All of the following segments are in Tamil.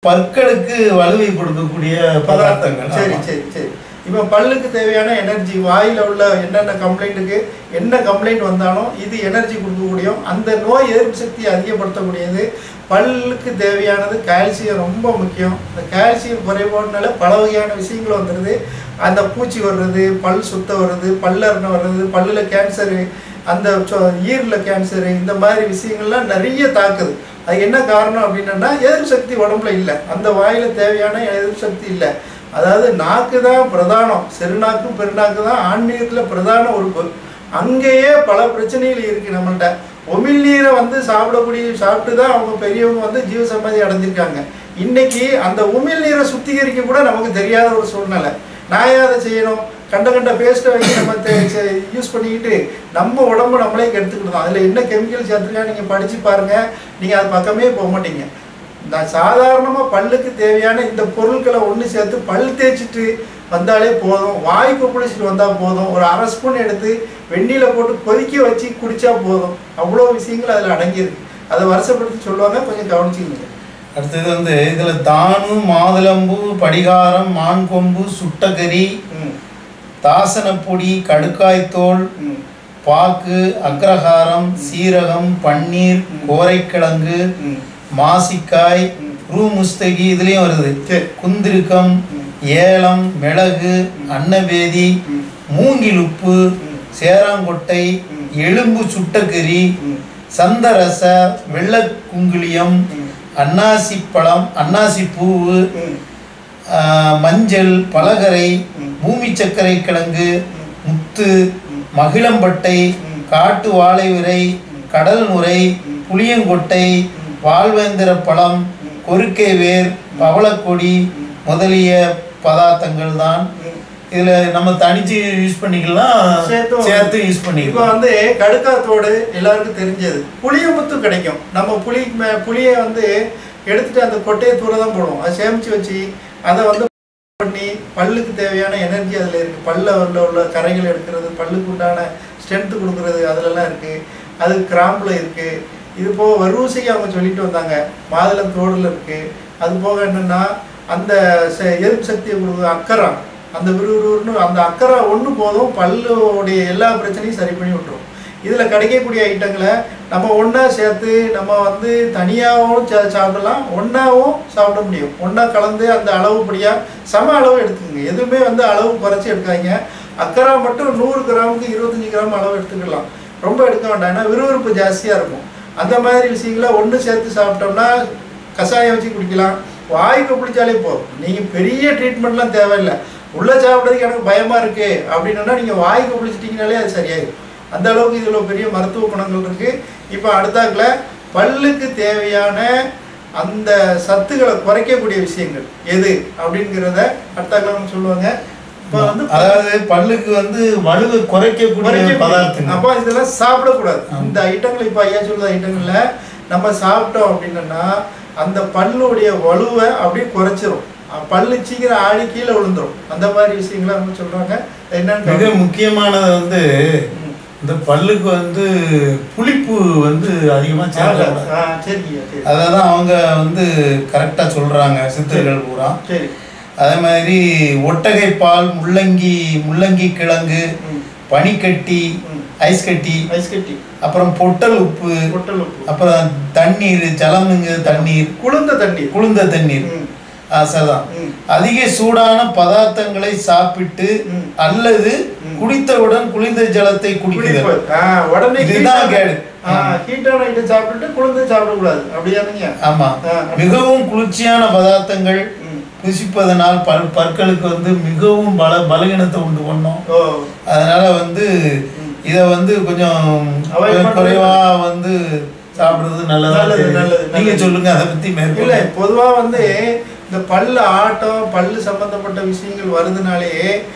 பற்களுக்கு வலுவை கொடுக்கக்கூடிய பதார்த்தங்கள் சரி ஆமா. சரி சரி இப்போ பல்லுக்கு தேவையான எனர்ஜி வாயில உள்ள என்னென்ன கம்ப்ளைண்ட்டுக்கு என்ன கம்ப்ளைண்ட் வந்தாலும் இது எனர்ஜி கொடுக்கக்கூடிய அந்த நோய் எதிர்ப்பு சக்தியை அதிகப்படுத்தக்கூடியது பல்லுக்கு தேவையானது கால்சியம் ரொம்ப முக்கியம் இந்த கால்சியம் குறைபாடுனால பல வகையான விஷயங்கள் வந்துடுது அந்த பூச்சி வர்றது பல் சுத்த வர்றது பல்லரணை வர்றது பல்லில் கேன்சரு அந்த சொ- ஈரல கேன்சரு இந்த மாதிரி விஷயங்கள்லாம் நிறைய தாக்குது அது என்ன காரணம் அப்படின்னா எதிர்ப்பு சக்தி உடம்புல இல்லை அந்த வாயில தேவையான எதிர்ப்பு சக்தி இல்லை அதாவது நாக்கு தான் பிரதானம் சிறுநாக்கும் பெருநாக்கு தான் ஆன்மீகத்தில் பிரதான உறுப்பு அங்கேயே பல பிரச்சனைகள் இருக்கு நம்மள்ட்ட உமிழ்நீரை வந்து சாப்பிடக்கூடிய சாப்பிட்டு தான் அவங்க பெரியவங்க வந்து ஜீவசமாதி அடைஞ்சிருக்காங்க இன்னைக்கு அந்த உமிழ்நீரை சுத்திகரிக்க கூட நமக்கு தெரியாத ஒரு சூழ்நிலை நான் ஏன் அதை செய்யணும் கண்ட கண்ட பேஸ்ட்டை வாங்கி நம்ம யூஸ் பண்ணிக்கிட்டு நம்ம உடம்பு நம்மளே கெடுத்துக்கிட்டோம் அதில் என்ன கெமிக்கல் சேர்த்துருக்கா நீங்கள் படித்து பாருங்கள் நீங்கள் அது பக்கமே போக மாட்டீங்க நான் சாதாரணமாக பல்லுக்கு தேவையான இந்த பொருட்களை ஒன்று சேர்த்து பல் தேய்ச்சிட்டு வந்தாலே போதும் வாய் கொப்பளிச்சுட்டு வந்தால் போதும் ஒரு அரை ஸ்பூன் எடுத்து வெந்நீல போட்டு கொதிக்க வச்சு குடிச்சா போதும் அவ்வளோ விஷயங்கள் அதில் அடங்கியிருக்கு அதை வருஷப்படுத்தி சொல்லுவாங்க கொஞ்சம் கவனிச்சுக்கங்க அடுத்தது வந்து இதுல தானு மாதுளம்பூ படிகாரம் மான்கொம்பு சுட்டகரி ம் தாசனப்பொடி கடுக்காய்த்தோல் ம் பாக்கு அக்ரஹாரம் சீரகம் பன்னீர் கோரைக்கிழங்கு ம் மாசிக்காய் ம். ரூமுஸ்தகி இதுலயும் வருது சரி குந்திருக்கம் ம். ஏலம் மிளகு அன்னபேதி ம் மூங்கில் உப்பு ம். சேராங்கொட்டை ம். எலும்பு சுட்டக்கறி ம் சந்தரச வெள்ளக்குங்குளியம் ம் அன்னாசி பழம் அன்னாசி பூவு ம் ஆஹ், மஞ்சள் பலகரை ம். பூமி சர்க்கரை கிழங்கு ம். முத்து ம். மகிழம்பட்டை ம். காட்டு வாழை விரை கடல் நுரை ம். புளியங்கொட்டை ம். வாழ்வேந்திர பழம் ம். கொருக்கை வேர் பவளக்கொடி ம். முதலிய பதார்த்தங்கள் தான் ம் இதுல நம்ம தனிச்சு யூஸ் பண்ணிக்கலாம் சேர்த்தும் சேர்த்து யூஸ் இப்போ பண்ணிக்கலாம் வந்து கடுக்காத்தோடு எல்லாருக்கும் தெரிஞ்சது புளியமுத்து கிடைக்கும் நம்ம புளி ம- புளியை வந்து எடுத்துட்டு அந்த கொட்டையை தூர தான் போடுவோம் அதை சேமிச்சு வச்சு அதை வந்து பண்ணி பல்லுக்கு தேவையான எனர்ஜி அதில் இருக்குது பல்ல உள்ள உள்ள கரைகள் எடுக்கிறது பல்லுக்கு உண்டான ஸ்ட்ரென்த்து கொடுக்குறது அதிலெல்லாம் இருக்குது அது கிராம்பில் இருக்குது இது போக வரிசைக்கு அவங்க சொல்லிட்டு வந்தாங்க மாதுளம் தோடில் இருக்குது அது போக என்னென்னா அந்த ச- எதிர்ப்பு சக்தியை கொடுக்குற அக்கரா அந்த விறுவிறுன்னு அந்த அக்கரா ஒன்று போதும் பல்லுடைய எல்லா பிரச்சனையும் சரி பண்ணி விட்டுரும் இதில் கிடைக்கக்கூடிய ஐட்டங்களை நம்ம ஒன்றா சேர்த்து நம்ம வந்து தனியாகவும் சா- சாப்பிடலாம் ஒன்றாவும் சாப்பிட முடியும் ஒன்றா கலந்து அந்த அளவுப்படியாக சம அளவு எடுத்துக்கோங்க எதுவுமே வந்து அளவு குறைச்சி எடுக்காதீங்க அக்கரா மட்டும் நூறு கிராமுக்கு இருபத்தஞ்சி கிராம் அளவு எடுத்துக்கலாம் ரொம்ப எடுக்க வேண்டாம் ஏன்னா விறுவிறுப்பு ஜாஸ்தியாக இருக்கும் அந்த மாதிரி விஷயங்களை ஒன்று சேர்த்து சாப்பிட்டோம்னா கஷாயம் வச்சு குடிக்கலாம் வாய்க்கு பிடிச்சாலே போதும் நீங்கள் பெரிய ட்ரீட்மெண்ட்லாம் தேவையில்லை உள்ளே சாப்பிட்றதுக்கு எனக்கு பயமாக இருக்கு அப்படின்னா நீங்கள் வாய்க்கு பிடிச்சிட்டிங்கனாலே அது சரியாயிடும் அந்த அளவுக்கு இதில் பெரிய மருத்துவ குணங்கள் இருக்குது இப்போ அடுத்தாக்குல பல்லுக்கு தேவையான அந்த சத்துக்களை குறைக்கக்கூடிய விஷயங்கள் எது அப்படிங்கிறத அடுத்தாக்குல அவங்க சொல்லுவாங்க இப்போ வந்து அதாவது பல்லுக்கு வந்து வலுவை குறைக்கக்கூடிய குறைக்கக்கூடிய- பதார்த்தங்கள் அப்போ இதெல்லாம் சாப்பிடக்கூடாது ஆமா. இந்த ஐட்டங்கள் இப்போ ஐயா சொல்லுற ஐட்டங்கள்ல நம்ம சாப்பிட்டோம் அப்படின்னா அந்த பல்லுடைய வலுவை அப்படியே குறைச்சிரும் அஹ் பல்லு சீக்கிரம் ஆடி கீழே விழுந்துரும் அந்த மாதிரி விஷயங்களை அவங்க சொல்றாங்க என்னன்னு மிக முக்கியமானது வந்து ம். இந்த பல்லுக்கு வந்து புளிப்பு வந்து அதிகமா சேர்க்கக்கூடாது ஆ, சரிங்கய்யா சரி அதான் அவங்க வந்து கரெக்டா சொல்றாங்க சித்தர்கள் பூரா சரி அதே மாதிரி ஒட்டகை பால் முள்ளங்கி முள்ளங்கி கிழங்கு ம். பனிக்கட்டி ம். ஐஸ் கட்டி ஐஸ் கட்டி அப்புறம் பொட்டல் உப்பு பொட்டல் உப்பு அப்புறம் தண்ணீர் ஜலமுங்க தண்ணீர் குளிர்ந்த தண்ணீர் குளிர்ந்த தண்ணீர் ம். ஆ, சரிதான் ம். அதிக சூடான பதார்த்தங்களை சாப்பிட்டு ம். அல்லது ம். குடித்தவுடன் குளிர்ந்த ஜலத்தை குடிக்குதல் குடிப்பது. ஆ, உடனே இதுதான் ஹீட்டான- கேடு. ஆ, ஹீட்டான ஐட்டம் சாப்பிட்டுட்டு குளிர்ந்து சாப்பிடக்கூடாது அப்படியானுங்க ஆமா ஆ. மிகவும் குளிர்ச்சியான பதார்த்தங்கள் ம். புசிப்பதனால் பல் பற்களுக்கு வந்து மிகவும் பல பலகீனத்தை உண்டு பண்ணும் ஓ அதனால வந்து ம். இத வந்து கொஞ்சம் Avoid பண்றது குறைவா வந்து சாப்பிடுறது நல்லதா நல்லது, தெரியுது. நல்லது, நீங்க நல்லது. சொல்லுங்க அதை பத்தி இல்ல மேற்கொள்ள பொதுவா வந்து இந்த பல்லு ஆட்டம் பல்லு சம்பந்தப்பட்ட விஷயங்கள் வருதுனாலே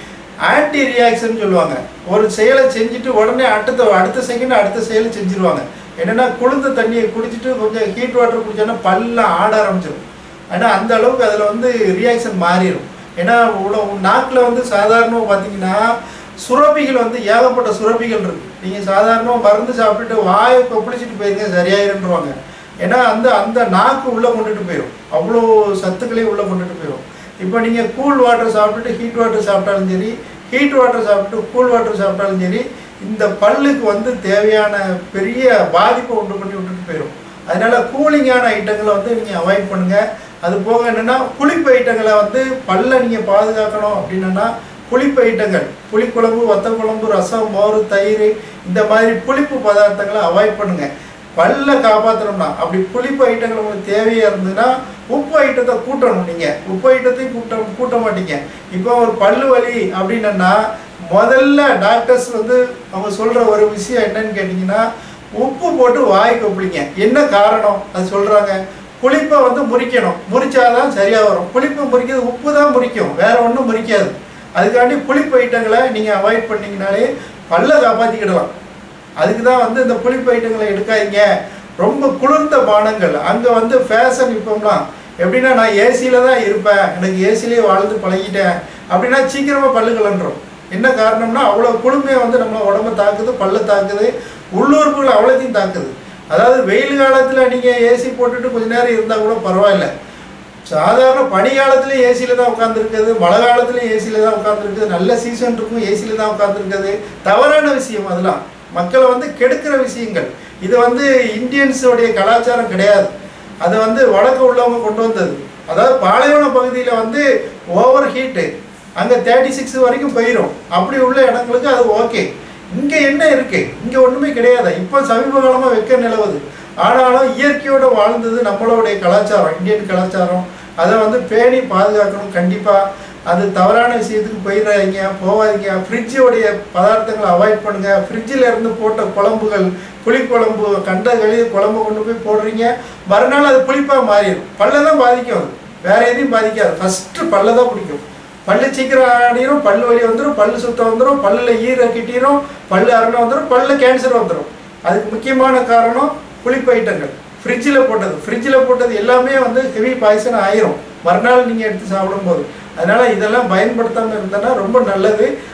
ஆன்டி ரியாக்ஷன் சொல்லுவாங்க ஒரு செயலை செஞ்சுட்டு உடனே அடுத்த அடுத்த செகண்ட் அடுத்த செயலை செஞ்சிருவாங்க என்னன்னா குளிர்ந்த தண்ணியை குடிச்சிட்டு கொஞ்சம் ஹீட் வாட்டர் குடிச்சோன்னா பல்லாம் ஆட ஆரம்பிச்சிடும் ஆனா அந்த அளவுக்கு அதுல வந்து ரியாக்ஷன் மாறிடும் ஏன்னா உள்ள நாக்கில் வந்து சாதாரணமாக பார்த்தீங்கன்னா சுரப்பிகள் வந்து ஏகப்பட்ட சுரப்பிகள் இருக்கு நீங்க சாதாரணமாக மருந்து சாப்பிட்டுட்டு வாயை கொப்பளிச்சிட்டு போயிருங்க சரியாயிருன்றுவாங்க ஏன்னா அந்த அந்த நாக்கு உள்ளே கொண்டுட்டு போயிடும் அவ்வளோ சத்துக்களையும் உள்ளே கொண்டுட்டு போயிடும் இப்போ நீங்கள் கூல் வாட்டர் சாப்பிட்டுட்டு ஹீட் வாட்டர் சாப்பிட்டாலும் சரி ஹீட் வாட்டர் சாப்பிட்டு கூல் வாட்டர் சாப்பிட்டாலும் சரி இந்த பல்லுக்கு வந்து தேவையான பெரிய பாதிப்பை உண்டு பண்ணி விட்டுட்டு போயிடும் அதனால கூலிங்கான ஐட்டங்களை வந்து நீங்கள் அவாய்ட் பண்ணுங்க அது போக என்னென்னா புளிப்பு ஐட்டங்களை வந்து பல்லை நீங்கள் பாதுகாக்கணும் அப்படின்னா புளிப்பு ஐட்டங்கள் புளிக்குழம்பு வத்த குழம்பு ரசம் மோர் தயிர் இந்த மாதிரி புளிப்பு பதார்த்தங்களை அவாய்ட் பண்ணுங்க பல்ல காப்பாற்றணும்னா அப்படி புளிப்பு ஐட்டங்கள் உங்களுக்கு தேவையாக இருந்ததுன்னா உப்பு ஐட்டத்தை கூட்டணும் நீங்கள் உப்பு ஐட்டத்தையும் கூட்ட கூட்ட மாட்டீங்க இப்போ ஒரு பல்லு வலி அப்படின்னா முதல்ல டாக்டர்ஸ் வந்து அவங்க சொல்கிற ஒரு விஷயம் என்னன்னு கேட்டிங்கன்னா உப்பு போட்டு வாய் கொப்பளிங்க என்ன காரணம் அது சொல்கிறாங்க புளிப்பை வந்து முறிக்கணும் முறிச்சாதான் சரியாக வரும் புளிப்பை முறிக்கிறது உப்பு தான் முறிக்கும் வேற ஒன்றும் முறிக்காது அதுக்காண்டி புளிப்பு ஐட்டங்களை நீங்கள் அவாய்ட் பண்ணீங்கனாலே பல்ல காப்பாற்றிக்கிடலாம் அதுக்கு தான் வந்து இந்த புளிப்பு ஐட்டங்களை எடுக்காதீங்க ரொம்ப குளிர்ந்த பானங்கள் அங்கே வந்து ஃபேஷன் இப்போம்லாம் எப்படின்னா நான் ஏசியில் தான் இருப்பேன் எனக்கு ஏசிலேயே வாழ்ந்து பழகிட்டேன் அப்படின்னா சீக்கிரமாக பல்லு கலண்டுரும் என்ன காரணம்னா அவ்வளோ குளுமையை வந்து நம்ம உடம்ப தாக்குது பல்ல தாக்குது உள்ளுறுப்புகள் அவ்வளோத்தையும் தாக்குது அதாவது வெயில் காலத்தில் நீங்கள் ஏசி போட்டுட்டு கொஞ்ச நேரம் இருந்தால் கூட பரவாயில்ல சாதாரண பனி காலத்துலேயும் ஏசியில் தான் உட்காந்துருக்குது மழை காலத்துலேயும் ஏசியில் தான் உட்காந்துருக்குது நல்ல சீசன் இருக்கும் ஏசியில் தான் உட்காந்துருக்குது தவறான விஷயம் அதெல்லாம் மக்களை வந்து கெடுக்கிற விஷயங்கள் இது வந்து இந்தியன்ஸோடைய கலாச்சாரம் கிடையாது அது வந்து வடக்கு உள்ளவங்க கொண்டு வந்தது அதாவது பாலைவன பகுதியில் வந்து ஓவர் ஹீட்டு அங்கே தேர்ட்டி சிக்ஸ் வரைக்கும் போயிடும் அப்படி உள்ள இடங்களுக்கு அது ஓகே இங்கே என்ன இருக்கு இங்கே ஒன்றுமே கிடையாது இப்போ சமீப காலமாக வெக்க நிலவுது ஆனாலும் இயற்கையோட வாழ்ந்தது நம்மளுடைய கலாச்சாரம் இந்தியன் கலாச்சாரம் அதை வந்து பேணி பாதுகாக்கணும் கண்டிப்பாக அது தவறான விஷயத்துக்கு போயிடாதீங்க போகாதீங்க ஃப்ரிட்ஜோடைய பதார்த்தங்களை அவாய்ட் பண்ணுங்க ஃப்ரிட்ஜில் இருந்து போட்ட குழம்புகள் புளிக்குழம்பு கண்ட கழிவு குழம்பு கொண்டு போய் போடுறீங்க மறுநாள் அது புளிப்பாக மாறிடும் பல்ல தான் பாதிக்கும் அது வேற எதையும் பாதிக்காது ஃபஸ்ட்டு பல்ல தான் பிடிக்கும் பல்லு சீக்கிரம் ஆடிரும் பல்லு வலி வந்துடும் பல்லு சுத்தம் வந்துடும் பல்லில் ஈர கிட்டிரும் பல்லு அரணை வந்துடும் பல்லு கேன்சர் வந்துடும் அதுக்கு முக்கியமான காரணம் புளிப்பு ஐட்டங்கள் ஃப்ரிட்ஜில் போட்டது ஃப்ரிட்ஜில் போட்டது எல்லாமே வந்து ஹெவி பாய்சன் ஆயிரும் மறுநாள் நீங்கள் எடுத்து சாப்பிடும்போது அதனால் இதெல்லாம் பயன்படுத்தாமல் இருந்தனா ரொம்ப நல்லது